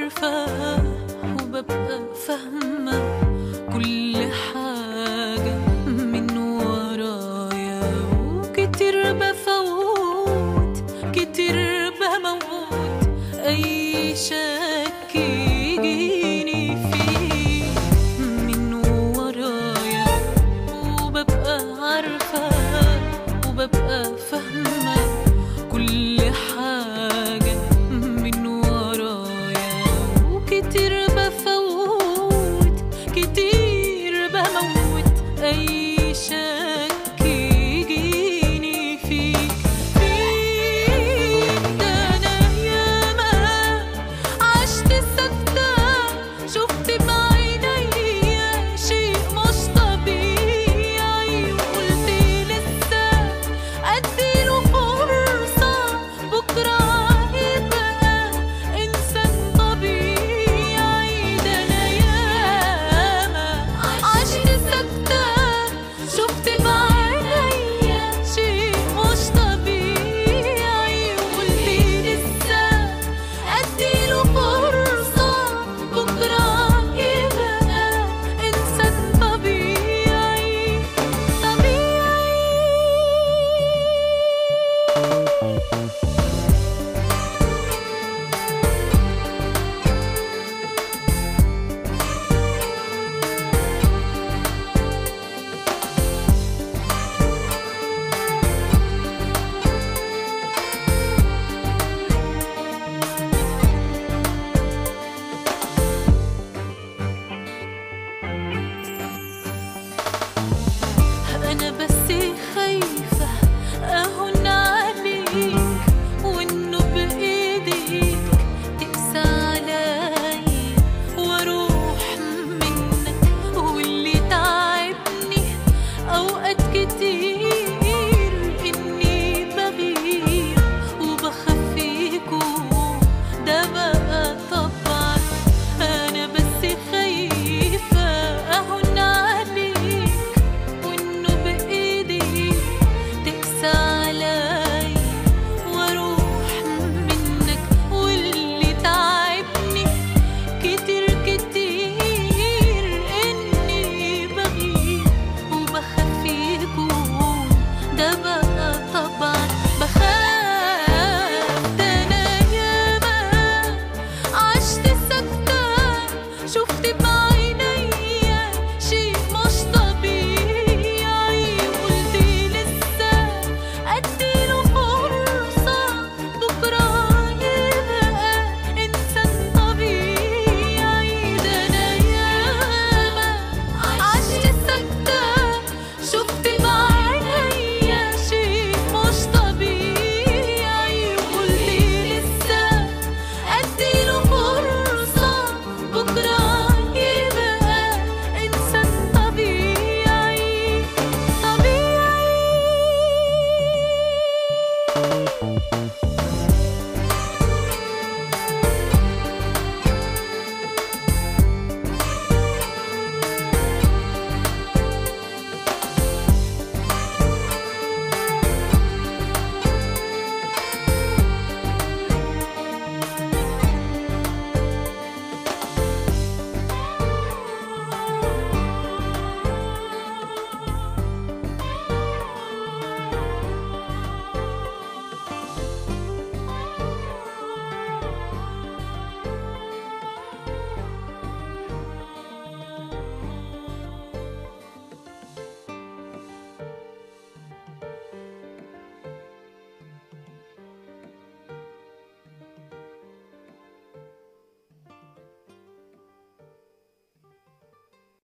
عارفة وببقى فاهمة كل حاجة من ورايا وكتير بفوت كتير بموت أي شك يجيني فيه من ورايا وببقى عارفة وببقى فاهمة كل حاجة من ورايا وكتير بفوت كتير بموت أي شك يجيني فيك فيك ده أنا ياما عشت سكتة شفت بعينيا شيء مش طبيعي وقلت لسه أديله فرصة بكرة يبقى إنسان طبيعي ده أنا ياما عشت سكتة شفت بعينيا شيء مش طبيعي وقلت لسه أديله فرصة بكرة يبقى إنسان طبيعي طبيعي أنا بس خايفة أهون عليك وإنه بإيديك تقسى عليا وأروح منك واللي تعبني أوقات كتير إني بغير وبخاف يكون ده بقى طبعا أنا بس خايفة أهون عليك وإنه بإيدي تقسى عليا وأروح منك واللي تعبني كتير كتير إني بغير وبخاف يكون ده بقى طبعا بخاف ده أنا ياما عشت سكتة شفت بعينيا شيء مش طبيعي وقلت لسه أديله فرصة بكرة يبقى إنسان طبيعي ده أنا ياما عشت سكتة شفت بعينيا شيء مش طبيعي وقلت لسه أديله فرصة بكرة يبقى إنسان طبيعي طبيعي